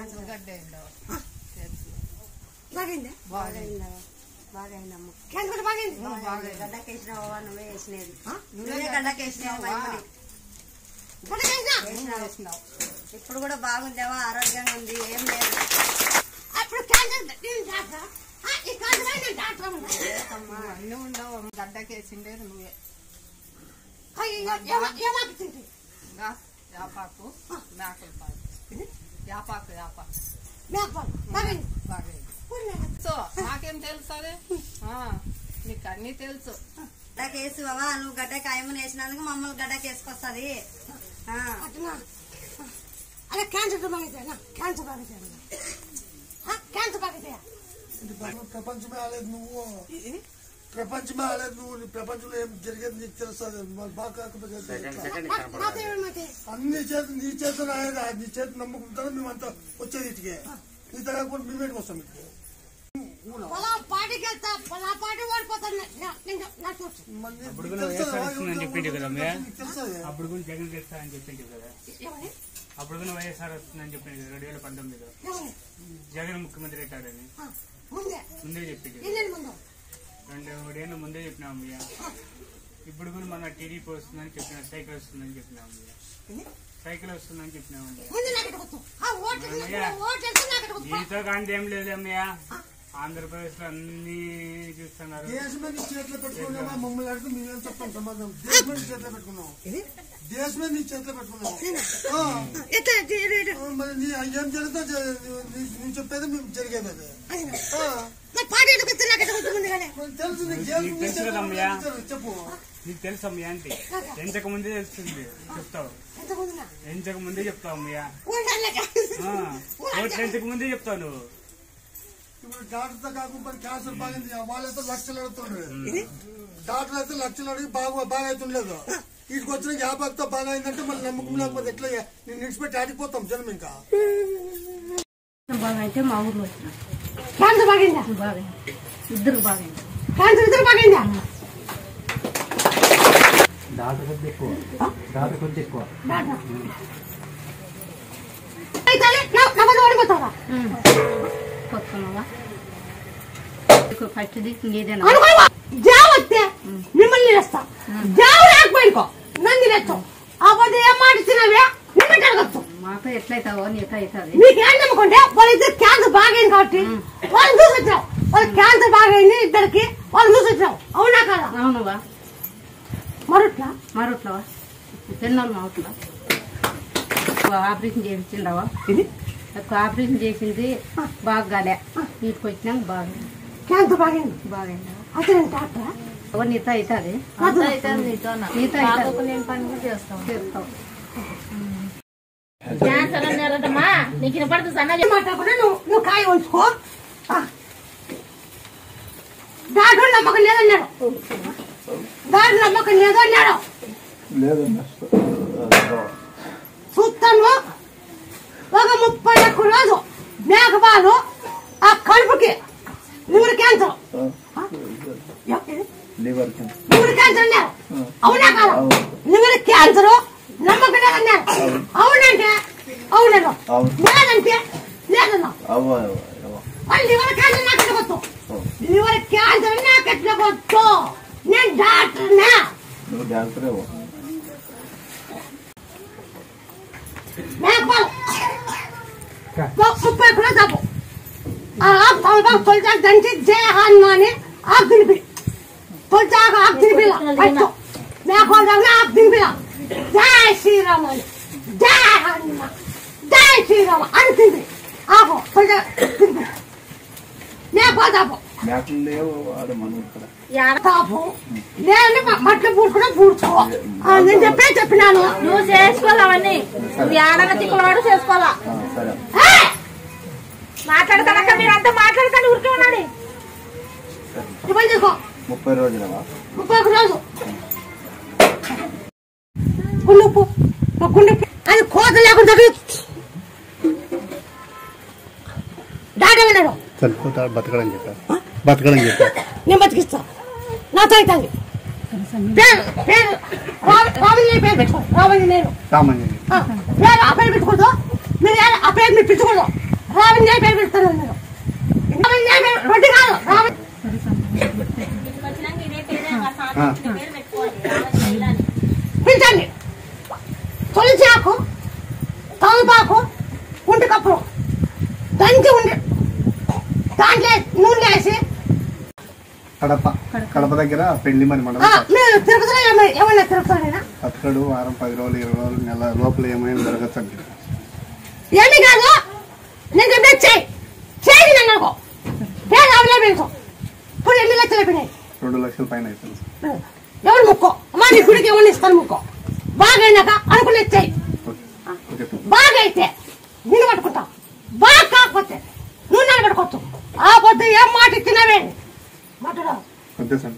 Cancer గడ్డ ఉండవు తెలుసు బాగైందా బాగైందా బాగైందమ్మ క్యాన్సర్ బాగైంది బాగైంది గడ్డకేసినావా నువ్వే వేసినది ఆ? నువ్వే గడ్డకేసినావు వేసినావా? బాగైందా నువ్వు వేసినావు ఇప్పుడు కూడా బాగుందేవా ఆరోగ్యంగా ఉంది ఏం లేదు అప్పుడు క్యాన్సర్ నేను డాక్టర్ ఆ, ఈ క్యాన్సర్ నేను డాక్టర్ అమ్మా. అమ్మా అన్నీ ఉండవు గడ్డకేసిండేది నువ్వే అయ్యో, ఏమ- ఏమాకుతుంది? ఇంకా యాపాకు మేకల పాకు యాపాకు యాపాకు మేకపాలు. బాగైంది. బాగా ఊరిలో. సో నాకేం తెలుసు అదే ఆ, నీకు అన్నీ తెలుసు గడ్డకేసివా నువ్వు గడ్డకి ఆయమ్మని వేసినందుకు మమ్మల్ని గడ్డకేసుకొస్తుంది అట్లా అలా క్యాన్సర్ బాగైతే క్యాన్సర్ బాగైతే క్యాన్సర్ బాగైతే ప్రపంచమే ఆలేదు నువ్వు ప్రపంచమే ఆలేదు నువ్వు నీ ప్రపంచంలో ఏం జరిగేది నీకు తెలుస్తుంది మరి బాగా కాకపోతే ఎట్లా? నాతో ఏమైతే అన్ని చేత నీ చేత రాయదా నీ చేత నమ్ముకుంటారా మేమంతా వచ్చేది ఇటుకే నీ తగ్గకుండా మేమేటికి వస్తాం ఇటుకే పొలా పాటికి వెళ్తా పొలా పాటి ఓడిపోతాను నా- నేను నాకు తెలుసు. మరి నీకు అప్పుడు కూడా తెలుసా? వైఎస్ఆర్ వస్తుందని చెప్పిండు కదా మే? నీకు తెలుసది? అప్పుడు కూడా జగన్ చేస్తానని చెప్పిండు కదా ఏమని? అప్పుడు కూడా వైఎస్ఆర్ వస్తుందని చెప్పిండు కదా రెండు వేల పంతొమ్మిదిలో ఏమని? జగన్ ముఖ్యమంత్రి అవుతాడని ఆ, ముందే ముందే చెప్పిండు కదా. ఎన్ని ముందు రెండు మూడేళ్ళు ముందే చెప్పినాం అయ్యా ఇప్పుడు కూడా మన టీడీపీ వస్తుందని చెప్పిన సైకిల్ వస్తుందని చెప్పినాం అయ్యా సైకిల్ వస్తుందని చెప్పినాం అయ్యా ముందు నాకు ఎట్టుకొచ్చు. ఆ ఓటు అమ్మయ్య. ఓటు వేస్తే నాకు ఎట్టుకొచ్చు. నీతో కాంతి ఏం లేదు అమ్మయ్య ఆంధ్రప్రదేశ్ లో అన్ని చూస్తున్నారు దేశమే నీ చేతిలో పెట్టుకున్నావా మమ్మల్ని అడిగితే మేమేం చెప్తాం సమాధానం దేశమే నీ చేతిలో పెట్టుకున్నావు దేశమే నీ చేతిలో పెట్టుకున్నావు ఆ, ఎట్లా ఎట్లా, ఎట్లా, ఎట్లా? ఆ, మరి నీ ఏం జరిగితే జ- నీ- నువ్వు చెప్పేది మేము జరిగేది అది అయినా. ఆ, నా పాటి ఎట్టుకొస్తే నాకు ఎట్టుకొచ్చు ముందుగానే. మరి తెలుసు నీకు ఏం నీకు నీ తెలుసు చేతిలో కదా అమ్మయ్య. పెట్టుకున్నావు, చెప్పు నీకు తెలుసు అమ్మయ్య అంటే ఎంచక ముందే తెలుస్తుంది చెప్తావు ఎంత ముందునా? ఎంచక ముందే చెప్తావు అమ్మయ్య ఉండాలి. ఆ, ఓట్లు ఎంచక ముందే చెప్తావు నువ్వు ఇప్పుడు డాక్టర్తో కాకుండా మరి క్యాన్సర్ బాగింది వాళ్ళైతే లక్షలు అడుగుతుండ్రు డాక్టర్ అయితే లక్షలు అడిగి బాగా బాగా అవుతుండలేదు వీటికి వచ్చిన యాభైతో బాగా అయిందంటే మళ్ళీ నమ్మకం లేకపోతే ఎట్లా నేను నిడిచిపెట్టి ఆడిపోతాం జనం ఇంకా బాగైతే మా ఊర్లో వచ్చిన క్యాన్సర్ బాగైందా? బాగా ఇద్దరు బాగైంది క్యాన్సర్ ఇద్దరు బాగైందా? డాక్టర్ కొద్ది ఎక్కువ డాక్టర్ కొద్ది ఎక్కువ అయితే నా- నా ముందు ఓడిపోతావా? కొట్టుకున్నావా ఫస్ట్ దిక్కు నీదేనా అనుకోవా? జావ వస్తే మిమ్మల్ని నిలుస్తా జావ రాకపోయినుకో నన్ను నిలచ్చు అవ్వదు ఏం మాట ఇచ్చినవే నిన్ను అడగచ్చు మాతో ఎట్లయితావో నీతో అవుతుంది నీకేం నమ్మకుంటే వాళ్ళిద్దరు క్యాన్సర్ బాగైంది కాబట్టి వాళ్ళు చూసి వచ్చినావు వాళ్ళ క్యాన్సర్ బాగైంది ఇద్దరికి వాళ్ళు చూసి వచ్చినావు అవునా కదా అవునువా మరుట్లా మరొట్లవా తిన్నాళ్ళు మావట్లా ఆపరేషన్ చేయించిండవా ఎక్కువ ఆపరేషన్ చేసింది బాగా గాలే వీటికి వచ్చినాక బాగా క్యాన్సర్ బాగైంది బాగైందా అసలు డాక్టర్ ఓ నీతో అవుతుంది నీతో అవుతుంది చేస్తావు క్యాన్సర్ అన్నారటమ్మా నీకు వినపడుతుంది సన్నగా మాట్లాడకుండా నువ్వు నువ్వు కాయ ఉంచుకో ఆ. డాక్టర్ నమ్మకం లేదన్నాడు డాక్టర్ నమ్మకం లేదు అన్నాడు చూస్తాను ఒక ముప్పై ఒక్క రోజు మేకపాలు ఆ కడుపుకి లివర్ క్యాన్సర్ ఆ? ఎవరిది? లివర్ క్యాన్సర్ అన్నారు అవునా కాదు లివర్ క్యాన్సర్ నమ్మకం లేదన్నారు అవునంటే అవునను లేదంటే లేదన్నా వాళ్ళు లివర్ క్యాన్సర్ నాకు ఎట్లా ಗೊತ್ತು లివర్ క్యాన్సర్ నాకు ఎట్లా ಗೊತ್ತು నేను డాక్టర్నా నువ్వు డాక్టరే మేకపాలు ముప్పై కూడా తప్పు ఆ ఆకు తొలగా తొలిచాక దంచి జయ హనుమాని ఆకు తినిపి తొలిచాక ఆకు తినిపిల ఫస్ట్ మేకపాలు తగిన ఆకు తినిపిల జయ శ్రీరామ అని జయ హనుమాన్ జయ శ్రీరామ అని తినిపి ఆకు తొలిచాక తినిపి మేకపాలు తప్పు మేకలు లేవు ఆడ మన ఇక్కడ తాపు లేదంటే మట్ల పూడ్చుకున్నా పూడ్చుకో ఆ, నేను చెప్పే చెప్పినాను నువ్వు చేసుకోవాలి అవన్నీ నువ్వు ఏడన తిక్కులవాడు చేసుకోవాలా ఆ, సరే ఏయ్! మాట్లాడతానక్క మీరంతా మాట్లాడకండి ఊరికే ఉన్నాడు ఈ పని చేసుకో ముప్పై రోజులవా ముప్పై ఒక రోజు గుండు ఉప్పు ఒక గుండు ఉప్పు. అది కోత లేకుండా డాక్టర్ అన్నాడు చనిపోతా బతకడని చెప్పారు బతకడని చెప్పారు నేను బతికిస్తా నా తాగుతాను పేరు పేరు రావ- రావణి పేరు పెట్టుకో రావణి నేను సామాన్యంగా ఆ, పేరు ఆ పేరు పెట్టుకోదు మీరు ఏ- ఆ పేరు మీరు పెట్టుకోదు రావణ్ న్యాయ పేరు పెడతాను నేను రావణ్ న్యాయ పేరు రొడ్డి కాదు రావణ్ పిలిచండి తొలిచి ఆకు తమలపాకు ఉంటి కప్పులు దంచి ఉండి దాంట్లో నూనె వేసి కడప కడప దగ్గర పెళ్లి మని ఆ, మండలం మీరు తిరుపతిలో ఏమైనా ఏమన్నా తిరుపతిలోనేనా అక్కడు వారం పది రోజులు ఇరవై రోజులు నెల లోపల ఏమైనా జరగచ్చు అంటే ఏమి కాదు నేను చెప్పే చేయి చేయి నన్ను అనుకో పేరు అవలే పెంచు ఇప్పుడు ఎన్ని లక్షలు అయిపోయినాయి రెండు లక్షల పైన అవుతుంది ఎవరు ముక్కో అమ్మా నీ గుడికి ఎవరిని ఇస్తాను ముక్కో బాగా అయినాక అనుకునే చేయి ఓకే బాగా అయితే నిన్ను పట్టుకుంటాం బాగా కాకపోతే నువ్వు నన్ను పట్టుకోవచ్చు ఆ పొద్దు ఏం మాట ఇచ్చినావే మాట్లాడు అంతే సార్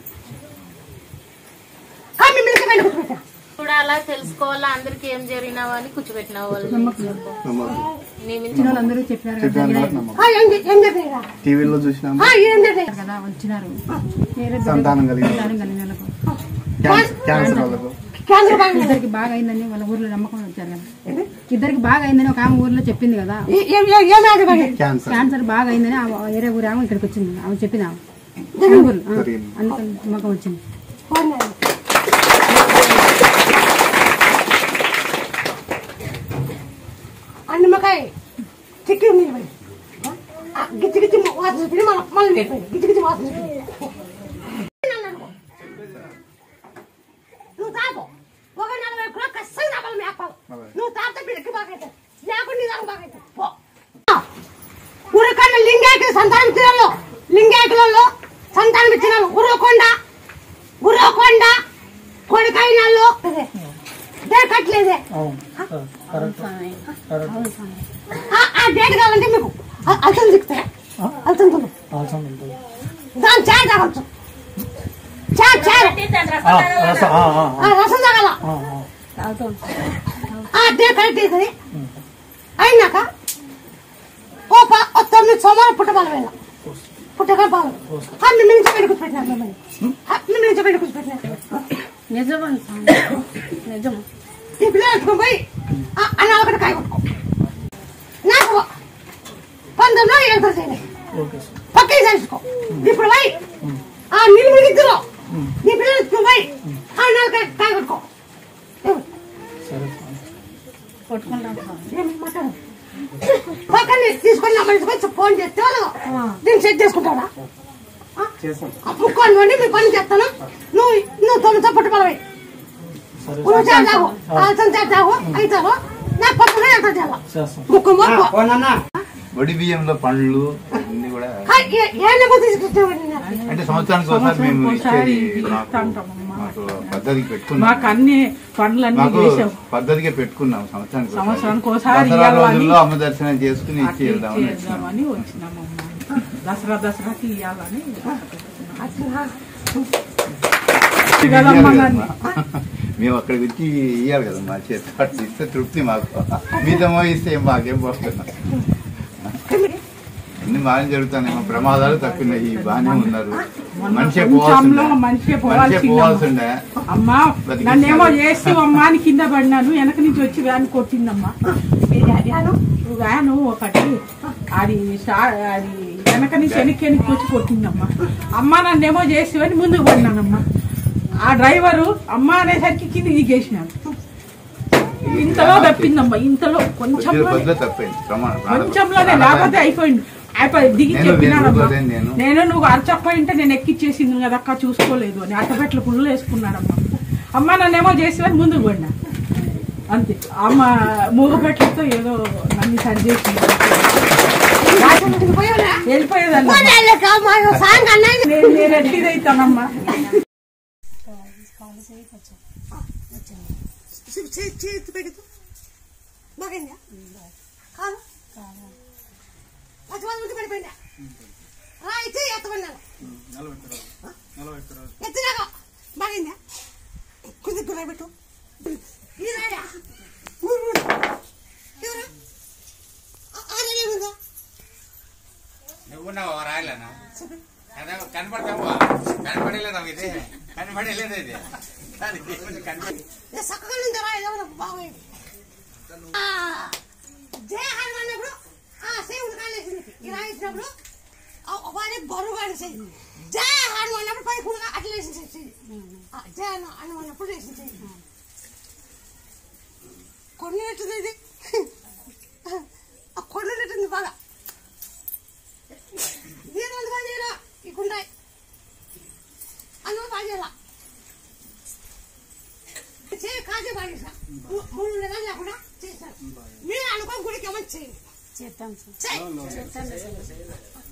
కానీ మిమ్మల్ని వెళ్ళి కూర్చోబెట్టా చూడాలా తెలుసుకోవాలా అందరికి ఏం జరిగినావా అని కూర్చోబెట్టిన వాళ్ళు నమ్మకం నియమించిన అందరూ చెప్పారు కదా చెప్పాను కాబట్టి నమ్మకం ఆ, ఏం చె- ఏం చెప్పినా టీవీలో చూసినాము ఏం చెప్పినా కదా వచ్చినారు వేరే సంతానం కలిగి సంతానం కలిగిన వాళ్ళకు క్యాన్సర్ క్యాన్సర్ వాళ్ళకు కేంద్ర బ్యాంక్ ఇద్దరికి బాగా అయిందని వాళ్ళ ఊర్లో నమ్మకం వచ్చారు కదా ఇద్దరికి బాగా అయిందని ఒక ఆమె ఊర్లో చెప్పింది కదా ఏ- ఏ- ఏ- ఏం ఆది మరి? క్యాన్సర్ క్యాన్సర్ బాగా అయిందని ఆ వేరే ఊరు ఆమె ఇక్కడికి వచ్చింది ఆమె చెప్పింది ఆమె ఊరు ఆ, జరిగింది. అందుకని నమ్మకం వచ్చింది పోనీ. ఆ నిమ్మకాయ చిక్కి ఉంది మరి. ఆ, గిచ్చి గిచ్చి వాసన చూపి మన మళ్ళీ వెళ్ళిపోయింది గిచ్చి గిచ్చి వాసన చూపి నువ్వు తాగు ఒక నలభై కిలో కష్టం తాపాలి మేపాలి అలాగే. నువ్వు తాగితే బిడ్డకి బాగైతే లేకుండా నీ దానికి బాగైతే పో ఊరికన్నా లింగాయకులు సంతానం ఇచ్చిన వాళ్ళు లింగాయకులలో సంతానం ఇచ్చిన వాళ్ళు ఉరవకొండ ఉరవకొండ కొడుకైనాళ్ళు డేట్ కట్టలేదే ఆ- ఆ డేట్ కావాలంటే మీకు అ- అల్సం దిక్కుతాయి అల్సం తులు దాని చాయ్ తాగొచ్చు చాయ్ చాయ్ ఆ, రసం తాగాల ఆ డేట్ కరెక్ట్ అవుతుంది అయినాక ఓ ప- ఓ తొమ్మిది సోమవారం పుట్టబాల వేళ పుట్టగా పాలు అన్ని మించి పెట్టి కూర్చోబెట్టినారు మిమ్మల్ని అన్ని మించి పెట్టి కూర్చోబెట్టినారు నిజం స్వామి నిజం ఈ పిల్లలు ఎత్తుకొని పోయి ఆ అన్న ఒకటి కాయ కొట్టుకో నాకు పంతొమ్మిదిలో ఏడు చేయండి పక్కే చేసుకో ఇప్పుడు పోయి ఆ నిలువు ఇద్దరు నీ పిల్లలు ఎత్తుకొని పోయి ఆ నాలుగు కాయ కాయ కొట్టుకో ఏమి? ఏమి మాట్లాడు పక్కన తీసుకొని నా మనిషికి వచ్చి ఫోన్ చేస్తే వాళ్ళు దీన్ని సెట్ చేసుకుంటాడా ఆ ముక్కోని వండి మీ పని చేస్తాను నువ్వు నువ్వు తొమ్మిది పట్టుకోవాలి నువ్వు చేద్దావు ఆలోచన చేద్దావు అవుతావు నా పక్కన ఎంత చేయాలి ముక్కు ముక్కు వడి బియ్యంలో పండ్లు అన్ని కూడా ఏళ్ళ తీసుకొచ్చావండి అంటే సంవత్సరానికి ఒకసారి మేము ఇచ్చేది మాకు మాకు పద్ధతికి పెట్టుకున్నాం మాకు అన్ని పనులన్నీ మాకు చేసాం పద్ధతిగా పెట్టుకున్నాం సంవత్సరానికి సంవత్సరానికి ఒకసారి. ఒకసారి దసరా ఇవ్వాలని రోజుల్లో అమ్మ దర్శనం చేసుకుని ఇచ్చి అట్లా వెళ్దామని వచ్చినాం. చేద్దామని వచ్చినామమ్మా దసరా దసరాకి ఇవ్వాలని ఇయ్యాలి కదమ్మా కదమ్మా. మేము అక్కడికి వచ్చి ఇయ్యాలి కదా మా చేతి అట్లా ఇస్తే తృప్తి మాకు మీతో ఇస్తే మాకేం పోతున్నా అన్ని బాగానే జరుగుతాయి మా ప్రమాదాలు తప్పినాయి బాగానే ఉన్నారు మనిషే కొంచెంలో పోవాల్సిందే మనిషే మనిషే పోవాల్సిందే పోవాల్సిండే అమ్మా బతికించాలి. నన్నేమో చేసి అమ్మా అని కింద పడినాను వెనక నుంచి వచ్చి వ్యాన్ కొట్టిందమ్మా వ్యాన్ ఒకటి అది స్టా- అది వెనక నుంచి వెనక్కి వెనక్కి వచ్చి కొట్టిందమ్మా అమ్మ నన్నేమో చేసి అని ముందుకు పడినానమ్మా ఆ డ్రైవరు అమ్మ అనేసరికి కింద దిగేసినాడు ఇంతలో తప్పిందమ్మా ఇంతలో కొంచెంలో బదులు తప్పైంది ప్రమాణం కొంచెంలోనే లేకపోతే అయిపోయింది అయిపోయి దిగి నేను చెప్పినాడమ్మా ఊరుకోలేను నేను. నేను నువ్వు అరచకపోయింటే నేను ఎక్కిచ్చేసింది కదా అక్క చూసుకోలేదు అని అట్టపెట్ల పుల్లు వేసుకున్నాడమ్మా అమ్మ నన్నేమో చేసేవని ముందుకు పడినా అంతే అమ్మ మూగపెట్లతో ఏదో నన్ను సరి చేసింది వెళ్ళిపోయేదన్న సాంగ్ అన్నది నేను నేను ఎట్టిదైతానమ్మా చేతి పెడుతూ బాగైందా కాదు పది మంది పడిపోయిందా అయితే ఎత్తమన్నాను ఎత్తినాక బాగైందా కుదిరి గుర్ర పెట్టు ఈ రాడా ఊరు ఊరు. ఎవరు ఆ- ఆ రాడా ఉందా? నువ్వున్నావా రాయలేనా అదే కనపడతావా కనపడలేదా ఇది కనపడలేదు ఇది కనపడి నేను చక్కగా నుండి రా ఏదో బాగోయింది ఆ, జయ హనుమాన్ అన్నప్పుడు ఆ సేవుడు కాళ్ళ వేసినప్పుడు వారికి బరువు అనిసేది జయ హను అన్నప్పుడు పై కూడా అట్లా వేసేసి జయ హను అని అన్నప్పుడు వేసేసి కొన్ని నెట్టుంది ఇది ఆ కొన్ని నెట్టుంది బాగా నేను అంత పని చేయరా ఇకుంటాయి అందులో పని చేయాల చేయి కాజే పడేసా మూడు నెలలు లేకుండా చేశాను మీరు అనుకోని గుడికి ఏమని చేయండి చేస్తాం సార్ చేయి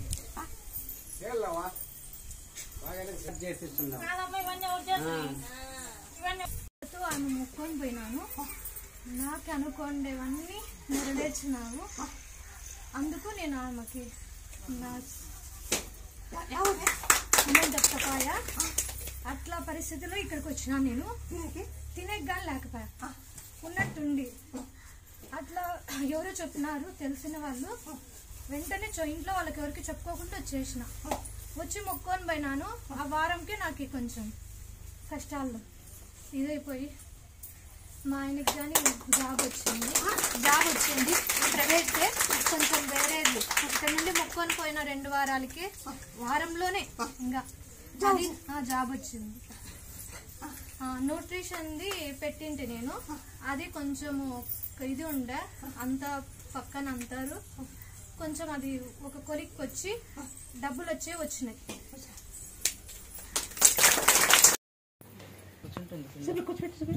కాదమ్మా, ఇవన్నీ ఎవరు చేస్తారు? ఇవన్నీ ఆమె ముక్కొని పోయినాను నాకు అనుకోండేవన్నీ నెరవేర్చినావు అందుకు నేను ఆమెకి నా ఎవరు అమౌంట్ చెప్తాపాయ అట్లా పరిస్థితిలో ఇక్కడికి వచ్చినా నేను తినే గాని లేకపోయా ఉన్నట్టుండి అట్లా ఎవరో చెప్పినారు తెలిసిన వాళ్ళు వెంటనే చో- ఇంట్లో వాళ్ళకి ఎవరికి చెప్పుకోకుండా వచ్చేసిన వచ్చి మొక్కొని పోయినాను ఆ వారంకే నాకు కొంచెం కష్టాలు ఇదైపోయి మా ఆయనకి కానీ జాబ్ వచ్చింది జాబ్ వచ్చింది ప్రైవేట్కే కొంచెం వేరేది ఇక్కడ నుండి మొక్కొని పోయిన రెండు వారాలకి వారంలోనే ఇంకా అది ఆ, జాబ్ వచ్చింది న్యూట్రిషన్ది పెట్టింటి నేను అది కొంచెము ఇది ఉండే అంత పక్కన అంటారు కొంచెం అది ఒక కొలిక్కి వచ్చి డబ్బులు వచ్చే వచ్చినాయి చెప్పి కూర్చోబెట్టి చెప్పి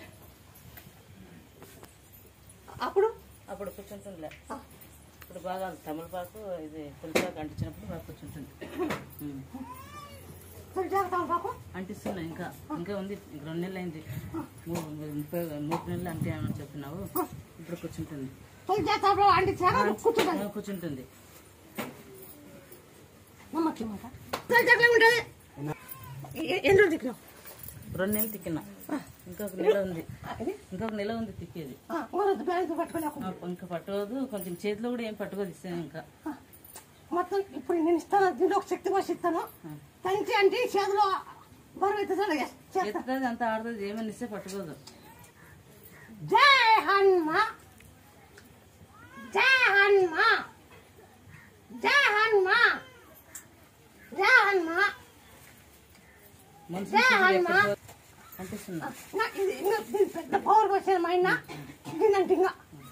అప్పుడు అప్పుడు కూర్చుంటుందిలే ఇప్పుడు బాగా తమలపాకు ఇది పులిపాకు అంటించినప్పుడు బాగా కూర్చుంటుంది ఉమ్. జాగ్రత్త పాపం అంటిస్తున్నా ఇంకా ఇంకా ఉంది ఇంక రెండు నెలలు అయింది మూడు ముప్పై మూడు నెలలు అంటే అని చెప్పినావు ఇప్పుడు కూర్చుంటుంది తొలి జాతరలో అంటించాక కూర్చోబెట్టి ఆ, కూర్చుంటుంది నమ్మకం మాట తొలి జాతరలో ఉంటుంది ఎ- ఎన్ని రోజులు దిక్కున్నావు రెండు నెలలు తిక్కినా ఇంకొక నెల ఉంది ఇంకొక నెల ఉంది తిక్కేది ఊరొద్దు బ్యాలెన్స్ పట్టుకొని ఆ, ఇంకా పట్టుకోదు కొంచెం చేతిలో కూడా ఏం పట్టుకోదు ఇస్తాను ఇంకా మొత్తం ఇప్పుడు నేను ఇస్తాను దీంట్లో ఒక శక్తి పోసి ఇస్తాను తంచి అంటే చేతిలో బరువు ఎత్తుతాను చేస్తా ఎత్తుతుంది అంత ఆడుతుంది ఏమని ఇస్తే పట్టుకోదు జై హన్మ జై హన్మ జై హన్మ జై హన్మ మనిషి జై హన్మ అంటిస్తున్నా నా- ఇది ఇంకా దీని పెద్ద పవర్ వచ్చాను మా ఆయన దీనంటే ఇంకా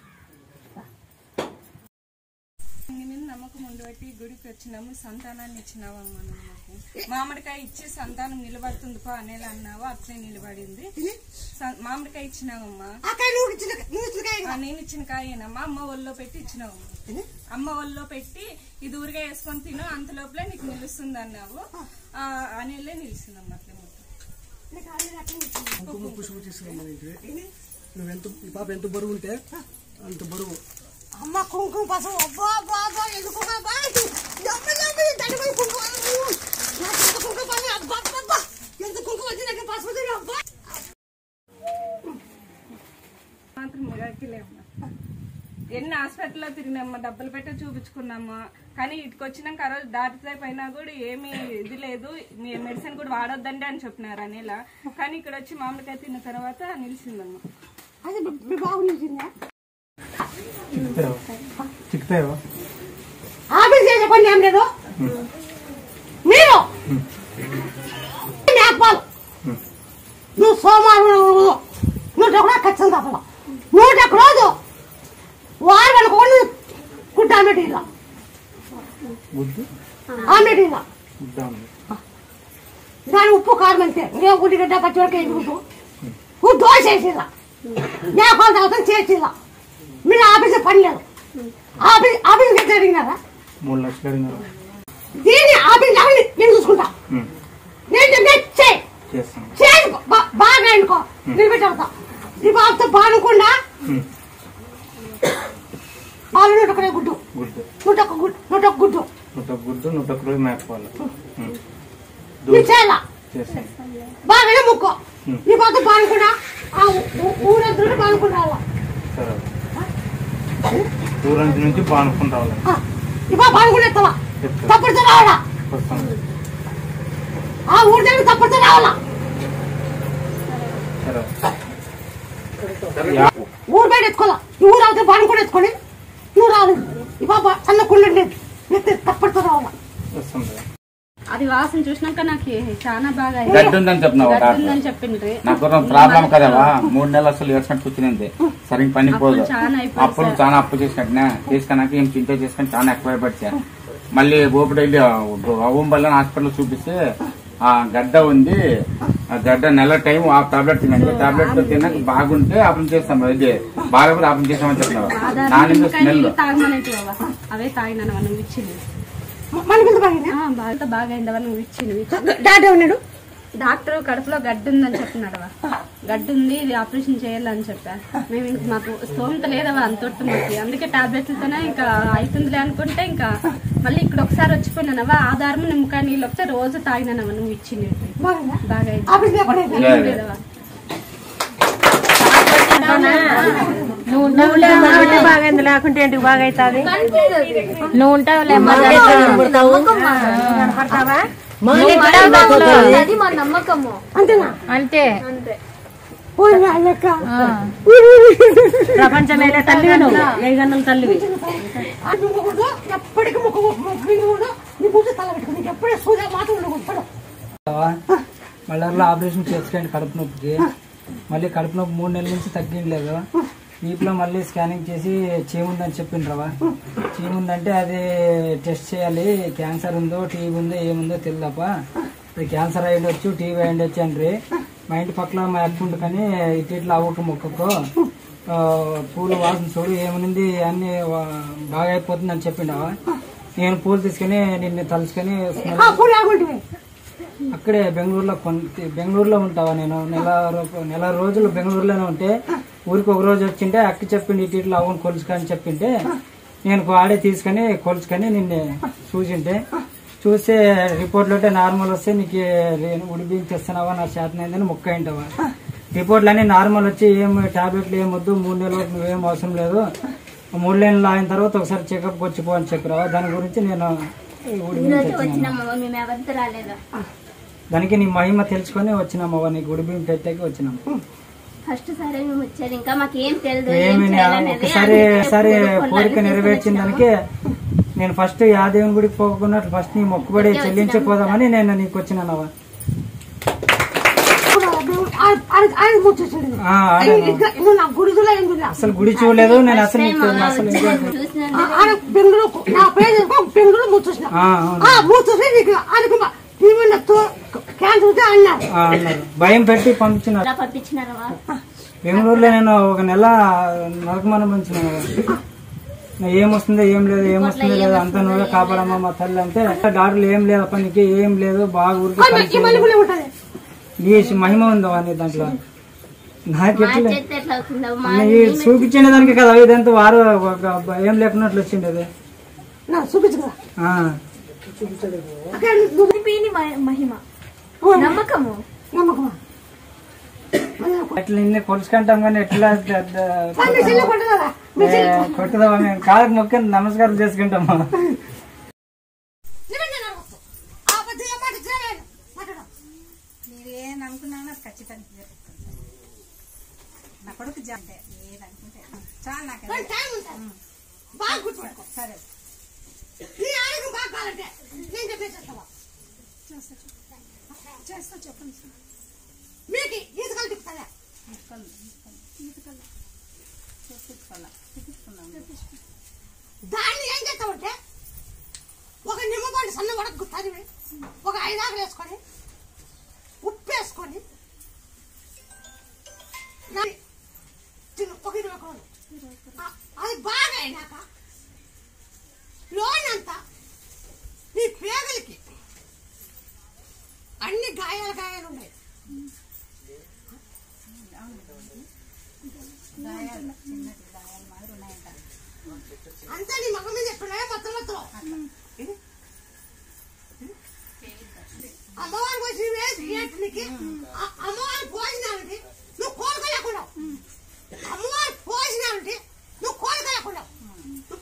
నీ మీద నమ్మకం ఉండబట్టి గుడికి వచ్చినాము సంతానాన్ని ఇచ్చినావమ్మా నువ్వు మాకు మామిడికాయ ఇచ్చి సంతానం నిలబడుతుంది పో అనేలా అన్నావు అట్లే నిలబడింది స- మామిడికాయ ఇచ్చినావమ్మా ఆ కాయ నువ్వు ఇచ్చిన నువ్వు ఇచ్చిన కాయ ఆ, నేను ఇచ్చిన కాయేనమ్మా అమ్మ ఒళ్ళో పెట్టి ఇచ్చినావమ్మా అమ్మ ఒళ్ళో పెట్టి ఇది ఊరిగా వేసుకొని తిను అంత లోపలే నీకు నిలుస్తుంది అన్నావు ఆ, అనేలే నిలిచిందమ్మా అట్లే మొత్తం నీకు అన్ని రకాలు ఇచ్చింది. కుంకుమ పుష్పు తీసుకురమ్మని ఇంటికి నువ్వెంత ఈ పాప ఎంత బరువు ఉంటే అంత బరువు అమ్మ కుంకుమ పసుపు అబ్బా అబ్బా అబ్బా ఎందుకు అబ్బా ఎమ్మ ఎమ్మ దండపై కుంకుమ నాకు ఎంత కుంకుమ పని అబ్బా అబ్బా అబ్బా ఎంత కుంకుమ వచ్చి నాకు పసుపు తిని అబ్బా మాత్రం మిరాకిలే అమ్మా ఎన్ని హాస్పిటల్లో తిరిగినామ్మా డబ్బులు పెట్టి చూపించుకున్నాము కానీ ఇటుకు వచ్చినాక ఆ రోజు దాటితే పైన కూడా ఏమీ ఇది లేదు మీ మెడిసిన్ కూడా వాడొద్దండి అని చెప్పినారు అనేలా కానీ ఇక్కడ వచ్చి మామిడికాయ తిన్న తర్వాత నిలిచిందమ్మా అది మీ బాబు నిలిచిందా చిక్కుతాయో ఆఫీస్ చేసే పని ఏం లేదు మీరు మేపాలు నువ్వు సోమవారం రోజు నూట కూడా ఖచ్చితంగా తప్పల నూట ఒక్క రోజు వారం అనుకోండి గుడ్డ ఆమెట్ ఇలా గుడ్డు ఆమెట్ ఇలా గుడ్డాము దాని ఉప్పు కారం అంతే నేను ఉల్లిగడ్డ పచ్చిమిరకాయ వేసుకుంటూ నువ్వు దోశ వేసిరా మేపాలు తాగుతాం చేసిరా మీరు ఆఫీస్ పని లేదు ఆఫీస్ ఆఫీస్కి జరిగినారా మూడు లక్షలు అడిగినారు దీన్ని ఆఫీస్ లేకుండా నేను చూసుకుంటా నేను చెప్పే చేయి చేస్తాను చేయి బా- బాగా అనుకో నిలబెట్టవుతా ఈ బాబుతో బానుకుండా పాలు నూట ఒకటే గుడ్డు గుడ్డు నూట ఒక గుడ్డు నూట ఒక గుడ్డు నూట గుడ్డు నూట ఒక్క రోజు మేకపోవాలి నువ్వు చేయాల చేస్తాను బాగానే ముక్కో ఈ బాబుతో బానుకుండా ఆ ఊ- ఊరంతా బానుకుండా సరే దూరం నుంచి బానుకుని రావాలి ఈ బాబు బానుకుండా ఎత్తవా చెప్తా తప్పుడుతో రావాలా వస్తాను ఆ ఊరి దగ్గర తప్పుడుతో రావాలా సరే ఊరు బయట ఎత్తుకోవాలా ఈ ఊరు అవుతే బాను కూడా ఎత్తుకొని నువ్వు రావాలి ఈ బాబా అన్న కుండ ఉండేది ఎత్తి తప్పటితో రావాలి వస్తుంది అది వాసన చూసినాక నాకు చాలా బాగా అయింది. గడ్డి ఉందని చెప్పినావు గడ్డి డాక్టర్. ఉందని చెప్పిండ్రి నాకు ప్రాబ్లం కదవా మూడు నెలలు అసలు ఏడ్చినట్టు కూర్చునింది సరిగ్గా పనికి పోదు అప్పులు చాలా అయిపోయాయి అప్పులు సార్. చాలా అప్పు చేసినట్టునే తీసుకున్నాక ఏం చింత చేసుకుని చాలా ఎక్కువ పడిచా మళ్ళీ ఊపిడి వెళ్ళి ఓంబల్ల హాస్పిటల్ చూపిస్తే ఆ గడ్డ ఉంది ఆ గడ్డ నెల టైం ఆ టాబ్లెట్ తినండి టాబ్లెట్ తిన్నాక బాగుంటే ఆపరేషన్ చేస్తాం ఇది బాగా ఆపరేషన్ చేస్తామని చెప్తున్నారు ఆధారం దాని మీద నిమ్మకాయ స్మెల్ నీళ్ళు తాగమనేటి బాబా అవే తాగినాను మనం ఇచ్చింది మనకి బాగా ఆ, బాగా బాగా అయింది నువ్వు ఇచ్చింది డాక్టర్ ఉన్నాడు డాక్టర్ కడుపులో గడ్డి ఉందని చెప్పినాడు గడ్డి ఉంది ఇది ఆపరేషన్ చేయాలని చెప్పా మేము ఇంక మాకు స్తోమత లేదవా అంతొట్టు మాకు అందుకే టాబ్లెట్లతోనే ఇంకా అవుతుందిలే అనుకుంటే ఇంకా మళ్ళీ ఇక్కడ ఒకసారి వచ్చిపోయినానవా ఆధారం నిమ్మకాయ నీళ్ళు ఒకసారి రోజు తాగినానవా నువ్వు ఇచ్చింది బాగా అయింది. ఆపరేషన్ ఎప్పుడైంది? ఏం లేదవా నువ్వు ఉంటావు బాగా అయింది లేకుంటే ఏంటి బాగా అవుతుంది నువ్వు ఉంటావు అది మా నమ్మకము అంతేనా అంతే అంతే పోయి వాళ్ళక్క ప్రపంచమైన తల్లివి నువ్వు ఏ గన్నుల తల్లివి ఎప్పటికీ ముఖ కూడా నీ ముందు తల పెట్టుకుని నీకు ఎప్పుడే సూర్య మాట ఉండకూడదు మళ్ళీ అట్లా ఆపరేషన్ చేసుకోండి కడుపు నొప్పికి మళ్ళీ కడుపు నొప్పి మూడు నెలల నుంచి తగ్గిండలేదు వీటిలో మళ్ళీ స్కానింగ్ చేసి చీముందని చెప్పిండ్రవా చీముందంటే అది టెస్ట్ చేయాలి క్యాన్సర్ ఉందో టీవీ ఉందో ఏముందో తెలియదప్ప అది క్యాన్సర్ అయి ఉండొచ్చు టీవీ అయి ఉండొచ్చు అండ్రి మా ఇంటి పక్కల మా అక్కుంటు కానీ ఇటు ఇట్లా అవ్వక మొక్కకు ఆ, పూలు వాసన చూడు ఏముంది అన్ని వా- బాగా అయిపోతుంది అని చెప్పిండవా నేను పూలు తీసుకుని నిన్ను తలుచుకొని స్మెల్ పూలు ఆగుంటుంది అక్కడే బెంగళూరులో కొంత బెంగళూరులో ఉంటావా నేను నెల రో- నెల రోజులు బెంగళూరులోనే ఉంటే ఊరికి ఒక రోజు వచ్చింటే అక్క చెప్పిండి ఇటు ఇట్లా అవును కొలుచుకొని చెప్పింటే నేను ఆడే తీసుకొని కొలుచుకొని నిన్ను చూసింటే చూస్తే రిపోర్ట్లు అంటే నార్మల్ వస్తే నీకు రే- ఉడి బియ్యం నా చేతనైందని మొక్క అయింటావా రిపోర్ట్లు అన్ని నార్మల్ వచ్చి ఏం టాబ్లెట్లు ఏం వద్దు మూడు నెలల వరకు నువ్వేం అవసరం లేదు మూడు నెలలు అయిన తర్వాత ఒకసారి చెకప్ వచ్చిపో అని చెప్పిరావా దాని గురించి నేను ఉడి బియ్యం ఈరోజు తెచ్చినాను. వచ్చినామా మేము ఎవరితో రాలేదు దానికి నీ మహిమ తెలుసుకొని వచ్చినామవ్వ నీ గుడి బియ్యం పెట్టాక వచ్చినాం ఫస్ట్ సారి మేము వచ్చారు ఇంకా మాకు ఏం తెలియదు ఏం ఏమి చేయాలనేది ఒకసారి అందుకే సరే పూలు కోరిక కొన్నాళ్ళు నెరవేర్చిన దానికి నేను ఫస్ట్ ఆ దేవుని గుడికి పోకున్నట్లు ఫస్ట్ నీ మొక్కుబడి ఇక్కడికే చెల్లించిపోదామని నేను నీకు వచ్చినానవ్వ ఆయన ముచ్చేసాడు ఆ, ఆయన- నువ్వు నా గుడిలో ఏం చూడలే అసలు గుడి చూడలేదు నేను అసలు నీకు అసలు ఆయన బెంగళూరు నా పేరు చెప్పు, బెంగళూరు ముచ్చేసిన ఆ, అవును. ముచ్చేసి నీకు ఆయనకు టీవీ క్యాన్సర్ ఉంటే అన్నారు ఆ, అన్నారు భయం పెట్టి పంపించినారు ఎలా పంపించినారవా బెంగళూరులో నేను ఒక నెల నరకమనం పంచిన ఏమొస్తుందో ఏం లేదు ఏమొస్తుందో లేదు అంతా నువ్వే కాపాడమ్మా మా తల్లి అంటే డాక్టర్లు ఏం లేదు అప్ప నీకు ఏం లేదు బాగా ఊరికి పని చేయి. ఉంటది నీ మహిమ ఉందో అని దాంట్లో నాకు మా ఎట్లా చేతి ఎట్లా అవుతుందో మా నీ చూపించిన దానికి కదా ఇదంతా వారు ఒక భయం లేకున్నట్లు వచ్చిండేది నా చూపించు కదా ఆ. పీని మహిమ నమ్మకము నమ్మకమా ఎట్లా నిన్నే కొలుసుకుంటాం కానీ ఎట్లా ద- ద- మీ చెల్లి కొట్టదా మీ ఏ, కొట్టుదామా మేము కాళ్ళకి మొక్క నమస్కారం చేసుకుంటామా మీరు ఏం అనుకున్నానో అది ఖచ్చితంగా జరుగుతుంది నా కొడుకు జాంటే ఏదనుకుంటే చాలా నాకు కానీ టైం ఉంటుంది. బాగా గుర్తుపెట్టుకో. సరే నీ ఆరోగ్యం బాగా కావాలంటే నేను చెప్పేసేస్తావా చేస్తా చెప్పండి సార్ మీకు ఈతకాలు తిప్పుతాయా దాన్ని ఏం చేస్తామంటే ఒక నిమ్మపాటి సన్న వడకు తరిమి ఒక ఐదాకులు వేసుకొని ఉప్పు వేసుకొని దాన్ని తిను ఒక ఇరవై కోళ్ళు ఆ- అది బాగా అయినాక లోన్ అంతా నీ పేదలకి అన్ని గాయాలు గాయాలు ఉన్నాయి అంతా నీ మగ మీద ఎప్పుడైనా మొత్తం మొత్తం అమ్మవారి వచ్చి వేసి అమ్మవారి భోజనానికి నువ్వు కోరుకోలేకున్నావు అమ్మవారి భోజనానికి నువ్వు కోరుకోలేకున్నావు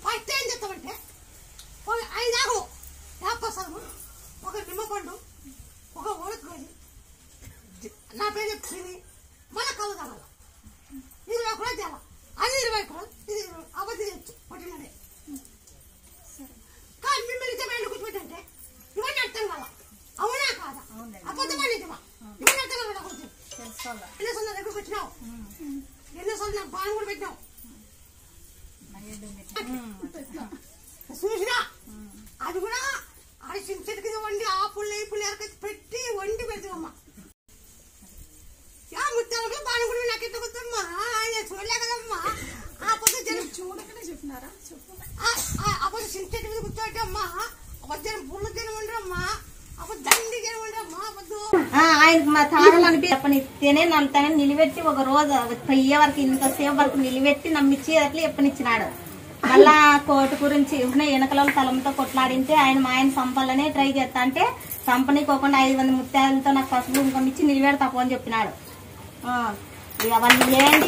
ఆయనకు మా తాగాలనిపి చెప్పనిస్తేనే నన్ను నిలబెట్టి ఒక రోజు పోయే వరకు ఇంతసేపు వరకు నిలబెట్టి నమ్మిచ్చి అట్లా చెప్పనిచ్చినాడు మళ్ళా కోర్టు గురించి ఉన్న వెనకల తలంతో కొట్లాడింటే ఆయన మా ఆయన సంపాలనే ట్రై చేస్తా అంటే సంపనీకోకుండా ఐదు మంది ముత్యాలతో నాకు పసుపు కుంకుమ ఇచ్చి నిలబెడతా పో అని చెప్పినాడు ఆ, ఇక వాళ్ళు ఏంటి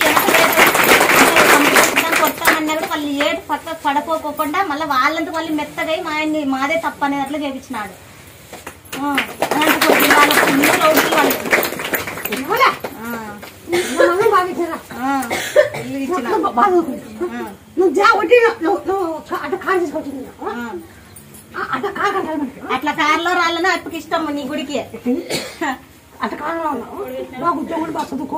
వెనక కొట్టామన్నా కూడా వాళ్ళు ఏడు పక్క పడపోకుండా మళ్ళీ వాళ్ళంతా వాళ్ళు మెత్తగా మా ఆయన్ని మాదే తప్ప అనేది అట్లా చేపించినాడు ఆ, అలాంటి కొద్ది వాళ్ళ ఫుల్ రౌడీలు వాళ్ళు ఇవ్వలే. మనం భావించరా? ఇల్లు ఇచ్చినాడు. నువ్వు బాగా నువ్వు జా వడ్డీ నువ్వు నువ్వు అట్ట కారు తీసుకొచ్చింది అట్ట కారు అంటారు మనకి. అట్లా కారులో రాళ్ళని అప్పకి ఇష్టం నీ గుడికి అట్ట కారులో ఉన్నావు బాగా ఉద్యోగులు బాగా చదువుకో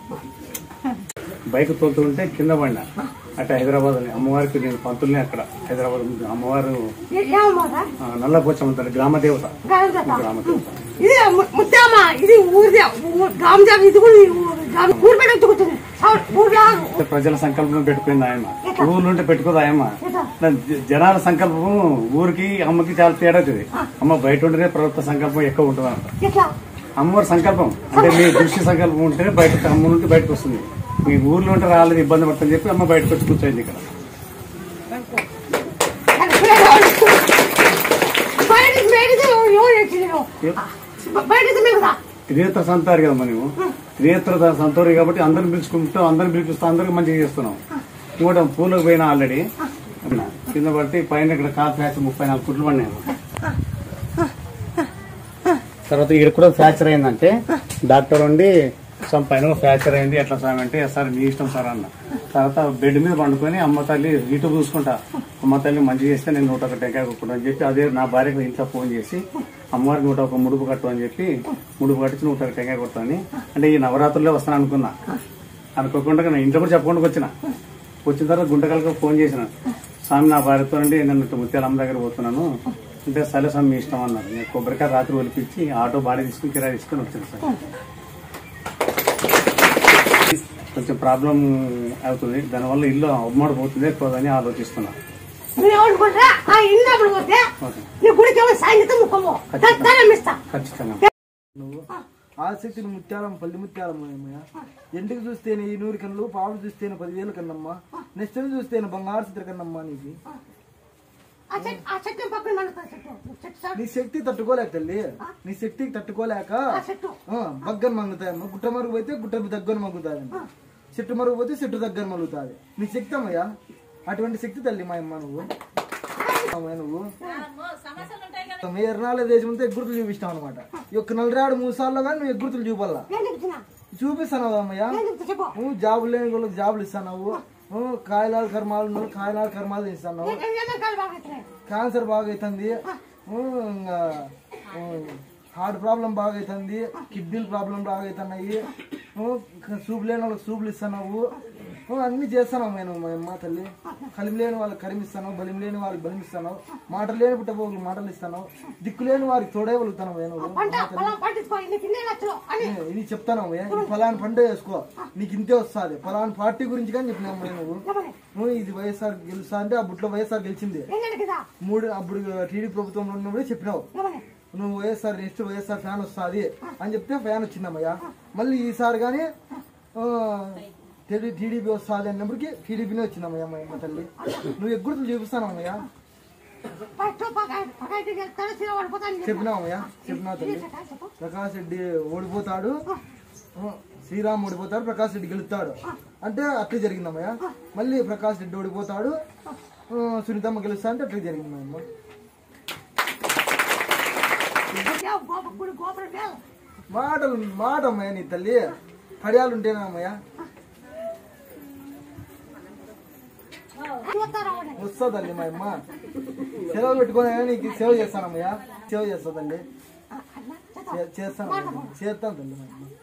బైక్ తోలుతుంటే కింద పడినా అటు హైదరాబాద్ అని అమ్మవారికి నేను పంతుల్ని అక్కడ హైదరాబాద్ ఉంది. అమ్మవారు ఏ- ఏమమ్మా ఆ, నల్లపోచమ్మ తల్లి గ్రామ దేవత గాంజా గ్రామ దేవత ఇది ము- ముత్యామ ఇది ఊరిదే ఊ- గాంజా ఇది కూడా ఈ ఊరు- గాం- ఊరు మీద ఎత్తుకుంటుంది ఊర్లో ప్రజల సంకల్పం పెట్టుకుంది ఆయమ్మ ఊరు నుండి పెట్టుకోదు ఆయమ్మ జ- జనాల సంకల్పం ఊరికి అమ్మకి చాలా తేడా అవుతుంది అమ్మ బయట ఉంటేనే ప్రభుత్వ సంకల్పం ఎక్కువ ఉంటుంది అంట ఎట్లా అమ్మవారి సంకల్పం అంటే మీ దృష్టి సంకల్పం ఉంటేనే బయట అమ్మ నుండి బయటకు వస్తుంది మీ ఊర్లో ఉంటే రాలేదు ఇబ్బంది పడుతుందని చెప్పి అమ్మ బయటకు వచ్చి కూర్చోయింది ఇక్కడ బయటికి బయటికి ఎవరు ఎవరు ఎక్కినారు? బయటికి మిగతా త్రినేత్ర సంతారు కదా మనము త్రినేత్ర సంతోరి కాబట్టి అందరిని పిలుచుకుంటాం అందరిని పిలిపిస్తాం అందరికి మంచిగా చేస్తున్నాం ఇంకోటి పూలకు పోయినా ఆల్రెడీ కింద పడితే పైన ఇక్కడ కార్ ఫ్యాచ్ ముప్పై నాలుగు ఫుట్లు పడినాయి తర్వాత ఇక్కడ కూడా ఫ్రాక్చర్ అయిందంటే డాక్టర్ ఉండి సమ్ పైన ఫ్రాక్చర్ అయింది ఎట్లా సార్ అంటే సార్ మీ ఇష్టం సార్ అన్న తర్వాత బెడ్ మీద పండుకొని అమ్మ తల్లి యూట్యూబ్ చూసుకుంటా అమ్మ తల్లి మంచి చేస్తే నేను నూట ఒక టెంకాయ కొట్టుకుంటా అని చెప్పి అదే నా భార్యకు ఇంట్లో ఫోన్ చేసి అమ్మవారికి నూట ఒక ముడుపు కట్టు అని చెప్పి ముడుపు కట్టించి నూట ఒక టెంకాయ కొడతాని అంటే ఈ నవరాత్రుల్లో వస్తాను అనుకున్నా అనుకోకుండా నేను ఇంట్లో కూడా చెప్పకుండా వచ్చిన వచ్చిన తర్వాత గుంటకలకు ఫోన్ చేసిన స్వామి నా భార్యతో నుండి నేను ఇట్లా ముత్యాలమ్మ దగ్గర పోతున్నాను అంటే సరే స్వామి మీ ఇష్టం అన్నారు నేను కొబ్బరికాయ రాత్రి ఒలిపించి ఆటో బాడీ తీసుకుని కిరాయి తీసుకుని వచ్చాను సార్ కొంచెం ప్రాబ్లం అవుతుంది దానివల్ల ఇల్లు అమ్మడి పోతుంది ఎక్కువ అని ఆలోచిస్తున్నా మీరు ఎవరుకుంటారా ఆ ఇల్లు అప్పుడు పోతే ఓకే నీ గుడికి ఎవరు సాయంత్రం ముక్కము ధనం ఇస్తా ఖచ్చితంగా ఆసక్తిని ముత్యాలం పల్లి ముత్యాలం ఎంటికి చూస్తేనే ఈ నూరు కన్నులు పావులు చూస్తేనే పదివేలు కన్నమ్మా నెక్స్ట్ చూస్తేనే బంగారు చిత్ర కన్నమ్మా నీకు ఆ చెట్టు ఆ చెట్టు పక్కన మండుతుంది చెట్టు చెట్టు సార్ నీ శక్తి తట్టుకోలేక తల్లి నీ శక్తికి తట్టుకోలేక ఆ, బగ్గన మంగుతాయమ్మ గుట్ట మరుగు పోతే గుట్ట దగ్గర మంగుతాదమ్మ చెట్టు మరుగు పోతే చెట్టు దగ్గర మలుగుతాది నీ శక్తి అమ్మయ్యా అటువంటి శక్తి తల్లి మా అమ్మ నువ్వు అమ్మయ్య నువ్వు మీ ఎర్నాల దేశం అంతా ఎగ్గుర్తులు చూపిస్తావు అనమాట ఈ యొక్క నలరాడు మూడు సార్లు కానీ నువ్వు ఎగ్గుర్తులు చూపాలా చూపిస్తాను అమ్మయ్య నువ్వు జాబులు లేని వాళ్ళకి జాబులు ఇస్తావు కాయలాల కర్మాలు ఉన్న వాళ్ళకి కాయలాల కర్మాలు ఇస్తాను క్యాన్సర్ బాగా అవుతుంది ఇంకా హార్ట్ ప్రాబ్లం బాగా అవుతుంది కిడ్నీల ప్రాబ్లం బాగా అవుతున్నాయి సూపు లేని వాళ్ళకి సూపులు ఇస్తున్నావు అన్ని చేస్తున్నావు నేను మా అమ్మ తల్లి కలిమి లేని వాళ్ళకి కరిమిస్తాను బలిం లేని వాళ్ళకి బలిమిస్తాను మాటలు లేని పుట్టబోగులు మాటలు ఇస్తాను దిక్కు లేని వారికి తోడేవలుగుతాను నేను పంట పొలం పండించుకో నీకు ఇన్ని లక్షలు అని ఏ, ఇది చెప్తాను అమ్మయ్య. ఈ ఫలానా పంట వేసుకో నీకు ఇంతే వస్తుంది ఫలానా పార్టీ గురించి కానీ చెప్పినా అమ్మయ్య నువ్వు నువ్వు ఇది వైఎస్ఆర్ గెలుస్తా అంటే ఆ బుట్లో వైఎస్ఆర్ గెలిచింది ఏంటంటే కదా మూడు అప్పుడు టీడీ ప్రభుత్వంలో ఉన్నప్పుడే చెప్పినావు నువ్వు వైఎస్ఆర్ నెక్స్ట్ వైఎస్ఆర్ ఫ్యాన్ వస్తుంది అని చెప్తే ఫ్యాన్ వచ్చిందమ్మయ్య మళ్ళీ ఈసారి కానీ టీడీపీ వస్తుంది అన్నప్పటికీ టీడీపీనే వచ్చిందమ్మయ్య మా అమ్మ తల్లి నువ్వు ఎగ్గుర్తులు చూపిస్తాను అమ్మయ్య ఫస్ట్ పకాయికి వెళ్తాడు సీర పడిపోతాను చెప్పినామయ్య చెప్పినా తల్లి ప్రకాష్ రెడ్డి ఓడిపోతాడు ఆ, శ్రీరామ్ ఓడిపోతాడు ప్రకాష్ రెడ్డి గెలుస్తాడు అంటే అట్లే జరిగిందమ్మయ్య మళ్ళీ ప్రకాష్ రెడ్డి ఓడిపోతాడు ఆ, సునీతమ్మ గెలుస్తా అంటే అట్లే జరిగింది అమ్మ గుడి గోపురం లేదు మాటలు మాట అమ్మయ్య నీ తల్లి పడియాలు ఉంటేనా అమ్మయ్య వస్తా తల్లి మా అమ్మ సెలవు పెట్టుకుని నీకు సేవ చేస్తానమ్మయ్య సేవ చేస్తా తల్లి చే- చేస్తాను చేస్తాను తల్లి మా అమ్మ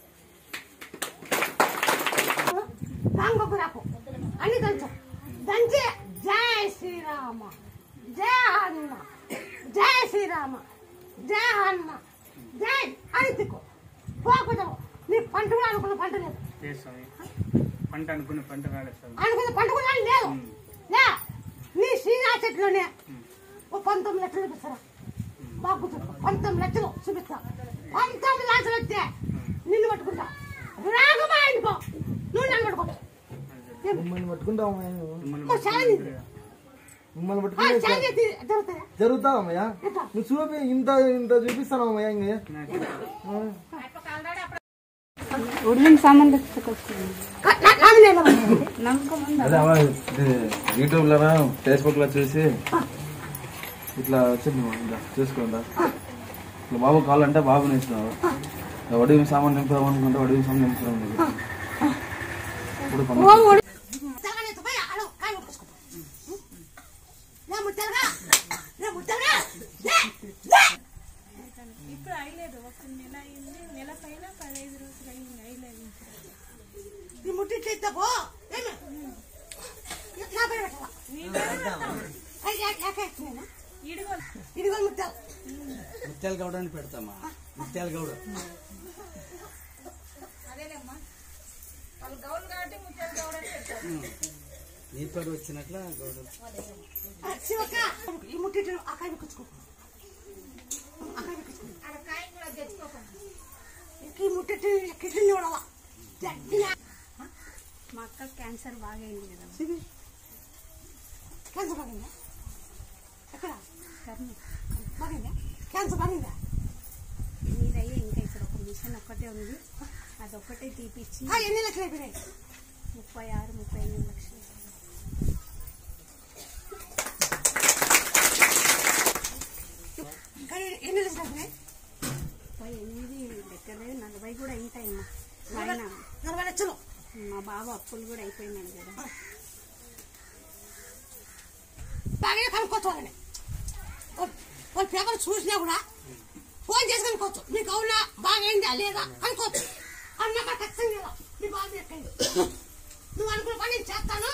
రాంగొక రాకు అన్ని దంచు దంచి జై శ్రీరామ జై హనుమ జై శ్రీరామ జై హనుమ జై అని తిక్కు పోకపోతే నీ పంట కూడా అనుకున్న పంట లేదు చేస్తాం పంట అనుకున్న పంట రాలేదు సార్ అనుకున్న పంట కూడా లేదు లే నీ శ్రీరా చెట్లోనే ఓ పంతొమ్మిది లక్షలు చూపిస్తారా బాగా గుర్తు పంతొమ్మిది లక్షలు చూపిస్తా పంతొమ్మిది లక్షలు వస్తే నిన్ను పట్టుకుంటా రాగమా అయిపో నువ్వు నన్ను పట్టుకో మిమ్మల్ని పట్టుకుంటాం ఓ, ఛాలెంజ్ ఇది. మిమ్మల్ని ఆ, పట్టుకుంటే ఛాలెంజ్ ఇది జరుగుతుందా జరుగుతావమ్మయ్యా నువ్వు చూపి ఇంత ఇంత చూపిస్తాను అమ్మయ్యా ఇంక ఉడిలిన సామాన్ తెచ్చుకొచ్చింది అదే అమ్మా, ఇది యూట్యూబ్ లోనా ఫేస్బుక్ లో చూసి ఇట్లా వచ్చింది మా ఇంకా చూసుకోండా ఇట్లా బాబు కావాలంటే బాబు నేర్చుకున్నావు వడివి సామాన్ నింపామనుకుంటే వడివి సామాన్ నింపుతాం ఇప్పుడు పంపించు. ఇప్పుడు అయ్యలేదు ఒక నెల అయింది నెల పైన పదహైదు రోజులు అయింది అయ్యలేదు ఈ ముట్టి ఇద్దాపో ఏమి నా పేరు పెట్టాలా అయ్యి, యా- యాకే ఎత్తున్నానా? ఇదిగో ముత్తాలు ముత్యాల గౌడ అని పెడతామా ముత్యాల గౌడ అదేలేమ్మా వాళ్ళు గౌలు కాబట్టి ముత్యాలు గౌడ అని పెడతారు నీ పేరు వచ్చినట్ల గౌడ ఆ, శివక్క ఈ ముట్టి ఇటు ఆ కాయ కూర్చుకో ఆ కాయ కూర్చుకో అక్కడ కాయ కూడా తెచ్చుకోకండి ఈ ముట్టి కిడ్నీ చూడాలా గట్టిగా మా అక్క క్యాన్సర్ బాగా అయింది కదా క్యాన్సర్ బాగిందా ఎక్కడ కర్నూలు బాగిందా క్యాన్సర్ బాగిందా మీదయ్యే ఇంకా ఇక్కడ ఒక మిషన్ ఒక్కటే ఉంది అదొక్కటే తీపిచ్చి ఆ, ఎన్ని లక్షలు అయిపోయినాయి ముప్పై ఆరు ముప్పై ఎనిమిది లక్షలు ఇంకా ఎన్ని లక్షలు అయిపోయినాయి ముప్పై ఎనిమిది దగ్గర నలభై కూడా అయింటాయమ్మా మా ఆయన నలభై లక్షలు మా బావ అప్పులు కూడా అయిపోయినాడు కదా బాగా కనుక్కోవచ్చు వాళ్ళని వాళ్ళ- వాళ్ళ పేపర్ చూసినా కూడా ఫోన్ చేసి కనుక్కోవచ్చు మీకు అవునా బాగైందా లేదా అనుకోవచ్చు అన్నాక ఖచ్చితంగా ఇలా. మీ బాబు ఎక్కండి నువ్వు అనుకున్న పని నేను చేస్తాను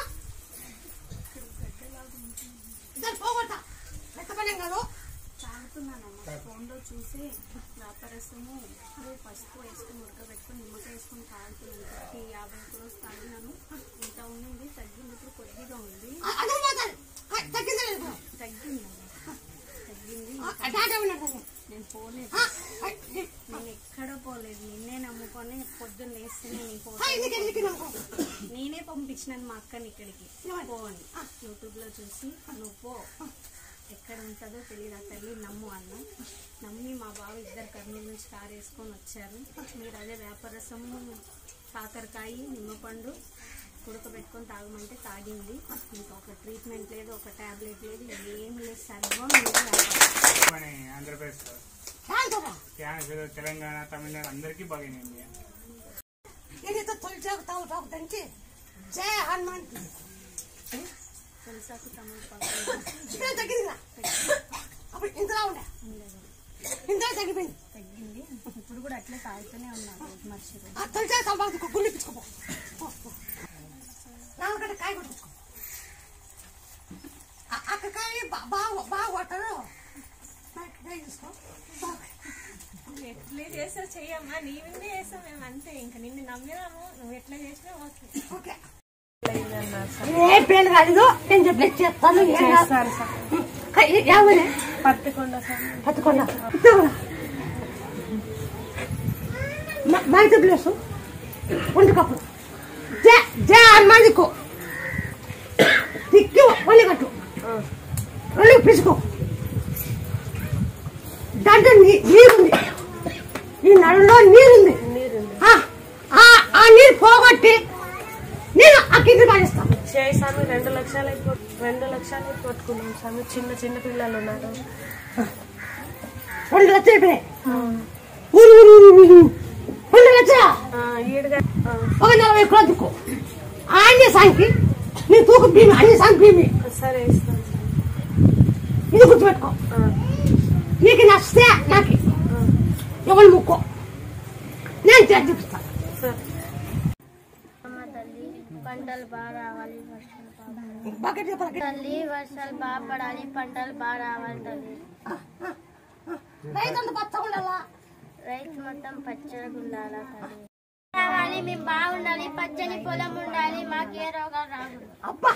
దాన్ని పోగొట్టా పెద్ద పని ఏం కాదు తాగుతున్నానమ్మా ఫోన్లో చూసి వ్యాపారసము పసుపు వేసుకుని ఉడకబెట్టుకుని నిమ్మకాయ వేసుకుని తాగుతున్నాను ప్రతి యాభై రోజు తాగినాను ఇంత ఉండింది తగ్గింది ఇప్పుడు కొద్దిగా ఉంది అ- అదే మాట్లాడు ఆ, తగ్గిందా లేదు ఇప్పుడు? తగ్గిందమ్మా తగ్గింది ఆ, ఆ, డాటా ఉన్నాడు దాన్ని. నేను పోలేదు ఆ, ఆ, ఈ- నేను ఎక్కడ పోలేదు నిన్నే నమ్ముకొని పొద్దున్న లేస్తేనే నీ ఆ, ఎందుకు ఎందుకు నమ్మకం? ఫోటో నేనే పంపించినాను మా అక్కని ఇక్కడికి పో అని యూట్యూబ్ లో చూసి నువ్వు పో ఎక్కడ ఉంటుందో తెలియదు ఆ తల్లి నమ్ము అన్న నమ్మి మా బావ ఇద్దరు కర్నూలు నుంచి కారు వేసుకొని వచ్చారు మీరు అదే వ్యాపారసము కాకరకాయ నిమ్మపండు ఉడకబెట్టుకొని తాగమంటే తాగింది ఇంకా ఒక ట్రీట్మెంట్ లేదు ఒక టాబ్లెట్ లేదు ఏం లేదు సర్వం మీదే వ్యాపారం మన ఆంధ్రప్రదేశ్లో కాంతరా క్యాన్సర్ తెలంగాణ తమిళనాడు అందరికీ బాగానే ఏదైతే తొలి చాకు తాగు తాగు దంచి జయ హనుమాన్ తులసాకు తమలపాకు ఇప్పుడు తగ్గిందిరా అప్పుడు ఇంతలా ఉండే ఇంతలా తగ్గిపోయింది తగ్గింది ఇప్పుడు కూడా అట్లే తాగుతూనే ఉన్నాను రోజు మర్చి రోజు ఆ తొలి చాకు తాగు గుళ్ళు ఇప్పించుకోపో నాలుగంట కాయ కొట్టుకో అక్క కాయ బా- బాగా బాగా కొట్టరు కాయ తీసుకో బాగా నువ్వు ఎట్లే చేసావు చెయ్యమ్మా నీ విన్నే చేసావు మేము అంతే ఇంకా నిన్ను నమ్మినాము నువ్వు ఎట్లా చేసినా ఓకే ఓకే ఏ పేరు కాదు నేను చెప్పేది చేస్తాను ఏం కాదు. చేస్తారు సార్. క- ఏ- ఎవరే పత్తికొండ సార్ పట్టుకోండి బయట ప్లేస్ ఒంటి కప్పులు జే జే హనుమాన్ దిక్కు దిక్కు ఒళ్ళు కట్టు ఒళ్ళు పిసుకో దాంట్లో నీ- నీరుంది ఈ నడులో నీరుంది ఆ, ఆ ఆ నీరు పోగొట్టి నేను ఆ కింద పాటిస్తాను చేయి స్వామి రెండు లక్షలు అయిపో రెండు లక్షలు కొట్టుకున్నాం స్వామి చిన్న చిన్న పిల్లలు ఉన్నారు రెండు లక్షలు అయిపోయినాయి ఊరు ఊరు ఊరు ఊరు ఊరు. రెండు లక్షలా ఈడుగా ఒక నలభై కూడా దిక్కు ఆంజ సాంకి నీ తూకు భీమి అన్ని సాంకి భీమి సరే ఇస్తాను ఇది గుర్తుపెట్టుకో నీకు నచ్చితే నాకు ఎవరు ముక్కో నేను చేసి చూపిస్తాను అమ్మ తల్లి పంటలు బాగా రావాలి వర్షాలు బాగా బకెట్ చెప్పాలి తల్లి వర్షాలు బాగా పడాలి పంటలు బాగా రావాలి తల్లి రైతు పచ్చగా ఉండాలా రైతు మొత్తం పచ్చగా ఉండాలా తల్లి రావాలి మేము బాగుండాలి పచ్చని పొలం ఉండాలి మాకు ఏ రోగాలు రాకూడదు అబ్బా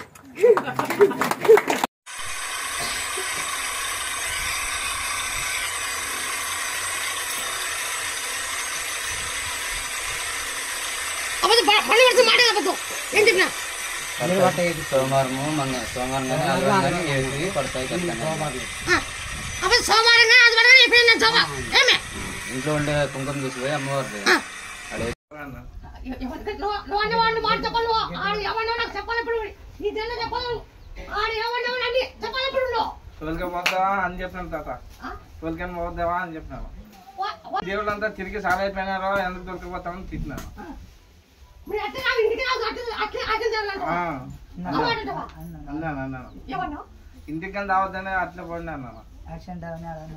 బండి పెడితే మాట అబద్ధం ఏం చెప్పినా సోమవారము మంగ సోమవారం కానీ ఆదివారం కానీ ఏడు పడతాయి ఖచ్చితంగా అప్పుడు సోమవారంగా ఆదివారంగా అయిపోయింది నేను సోమ ఏమే ఇంట్లో ఉండే కుంకుమ తీసుకుపోయి అమ్మవారి అడే నువ్వు నువ్వు అన్న వాడిని మాట చెప్పాలి నువ్వు ఆడు ఎవరినో నాకు చెప్పాలి ఇప్పుడు నీ తెలియదు చెప్పాలి నువ్వు. ఆడు ఎవరినో అన్ని చెప్పాలి ఇప్పుడు నువ్వు తోలికి పోతావా అని చెప్పినాను తాత తోలికని పోద్దావా అని చెప్పినాను దేవుళ్ళంతా తిరిగి చాలా అయిపోయినారో ఎందుకు దొరికిపోతామని తిట్టినాను మీరు అట్లా నా ఇంటికి రాదు అట్లా అట్లా అట్లా జరగాలి ఆ, అమ్మ అంటావా? అన్నాను అన్నాను ఎవరినో ఇంటికి రావద్దనే అట్లా పోయినా అన్నాను యాక్సిడెంట్ అవన్నీ అదన్నా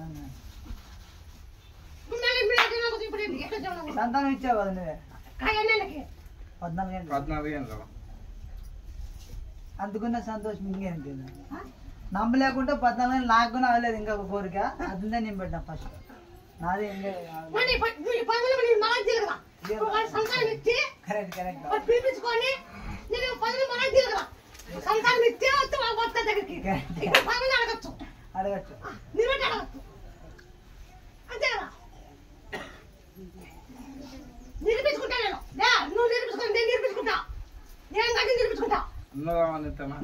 మళ్ళీ మీరు అట్లా నాకు ఇప్పుడు ఎట్లా చెప్పాలి సంతానం ఇచ్చావు కదా నువ్వే కాయన్నకి పద్నాలుగు గంటలు పద్నాలుగు గంటలు అందుకున్న సంతోషం ఇంకేంటి నమ్మలేకుంటే పద్నాలుగు గంటలు నాకు కూడా అవ్వలేదు ఇంకా ఒక కోరిక అదిందే నేను పెట్టా ఫస్ట్ నాది ఇంకా మరి ప- మీ పనులు మీరు మనకు తిరగరా ఇప్పుడు వాడు సంతానం ఇచ్చి కరెక్ట్ కరెక్ట్ వాడు పిలిపించుకొని నేను పనులు మనకు తిరగరా సంతానం ఇస్తే వస్తే వాళ్ళ భర్త దగ్గరికి ఇక్కడ పనులు అడగచ్చు అడగచ్చు మీరు పెట్టి అడగచ్చు అంతే కదా నిరూపించుకుంటా నేను లే, నువ్వు నిరూపించుకో నేను నిరూపించుకుంటా నేను గట్టి నిరూపించుకుంటా ఉన్నదా ఇస్తామా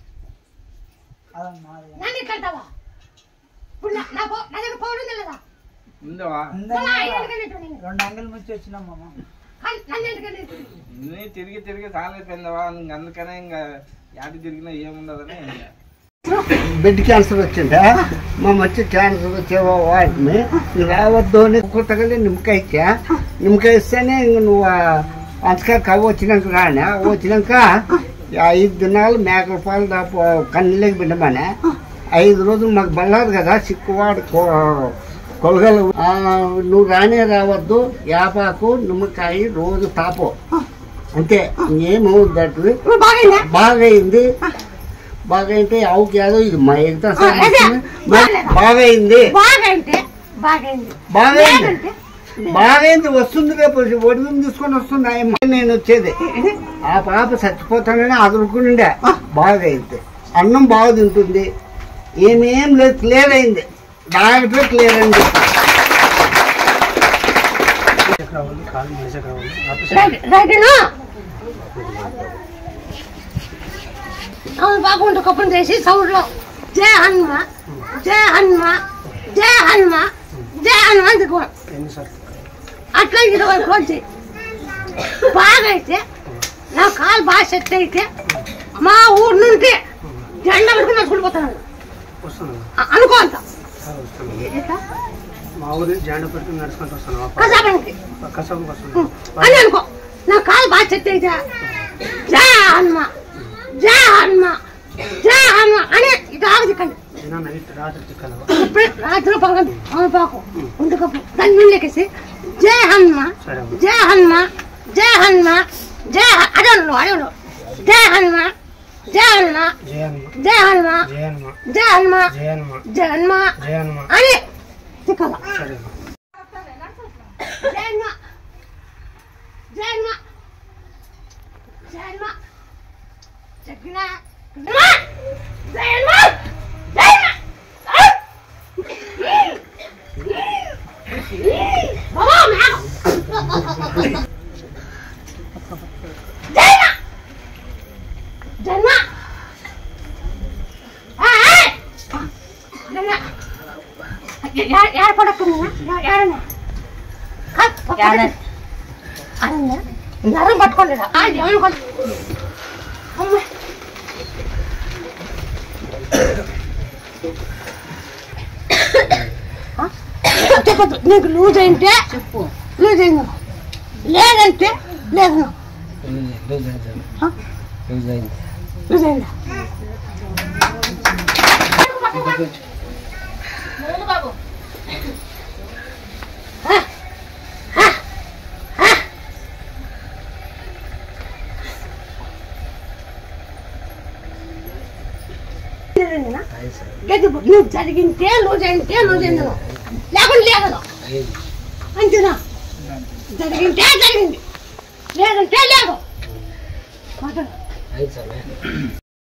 నన్ను ఇట్లంటావా ఇప్పుడు నా- నా పో- నా దగ్గర పౌరు ఉంది లేదా ఉందవా మళ్ళా ఐదు గంటలు నేను. రెండు అంగలు ముచ్చి వచ్చినాం మామ కానీ నన్ను ఎందుకని నీ తిరిగి తిరిగి చాలా అయిపోయిందవా ఇంక అందుకనే ఇంకా యాటి తిరిగినా ఏముండదని ఇంకా బెడ్ క్యాన్సర్ వచ్చిందా మా మంచి క్యాన్సర్ వచ్చే వాటిని నువ్వు రావద్దు అని కొత్తగా నిమ్మకాయ ఇచ్చా నిమ్మకాయ ఇస్తేనే ఇంక నువ్వు అంతగా కవ్వ వచ్చినాక రానా వచ్చినాక ఈ ఐదు దినాలు మేకల పాలు దాపు కన్నీళ్ళకి బిడ్డమనే ఐదు రోజులు మాకు బల్లారు కదా సిక్కువాడు కొ- కొలగలు ఆ, నువ్వు రానే రావద్దు యాపాకు నిమ్మకాయ రోజు తాపో అంతే ఏమవుద్ది బాగైంది బాగైతే ఆవుకి ఏదో ఇది మా ఎంత బాగైంది బాగైంటే బాగైంది బాగైంది బాగైంది వస్తుంది రేపు ఒడిగం తీసుకొని వస్తుంది ఆయమ్మ నేను వచ్చేది ఆ పాప చచ్చిపోతానని అదురుకునిండే బాగైంది అన్నం బాగా తింటుంది ఏమేం లేదు క్లియర్ అయింది డాక్టర్ క్లియర్ అయింది రైతును అవును బాగుంటు కప్పును చేసి సౌండ్లో జయ హనుమ జయ హనుమ జయ హనుమ జయ హనుమ అని దిగువ అట్లా ఇరవై కోల్చి బాగా అయితే నా కాలు బాగా సెట్ అయితే మా ఊరు నుండి జెండా పెట్టుకుని నడుచుకుంటుపోతాను అనుకో అంత ఎట్లా? మా ఊరి జాండ పెట్టుకుని నడుచుకుంటూ వస్తాను కసాబానికి కసబు వస్తాను అని అనుకో నా కాలు బాగా చెత్త అయితే జయ హనుమ జయ హనుమ జయ హనుమ అని ఇటు ఆగదిక్కండి నిన్న నైట్ రాత్రి చిక్కల ఇప్పుడే రాత్రి పగలు అవును పాకు ఉండుకప్పు దాని నుండి ఎక్కేసి జయ హనుమ సరే అమ్మ. జయ హనుమ జయ హనుమ జయ హ- అదే ఉండు అదే ఉండు జయ హనుమ జయ హనుమ జయన్మ జయ హనుమ జయన్మ జయ హనుమ జయన్మ జయ హనుమ జయన్మ అని తిక్కాల సరే జయ హనుమ జయ హనుమ జయ హనుమ జగ్న హనుమ జయ హనుమ జయ హనుమ బాబా మేక జయ జన్మ ಯಾರು ಕೊಡಕ್ಕೆ ಯಾರನ್ನ ಯಾರು ಪಟ್ಕೊಂಡಿಲ್ಲ ಆಯ್ತು ಅವನು ಕೊಂಡು ಅಮ್ಮ చెప్పదు నీకు లూజ్ అయితే చెప్పు లూజ్ అయింది లేదంటే లేదు లూజ్ అయిందా బాబు గది నువ్వు జరిగింటే లూజ్ అయింటే లూజ్ అయింది నువ్వు. లేకుండా లేదు అంతేనా జరిగింటే జరిగింది లేదంటే లేదు మాట్లాడు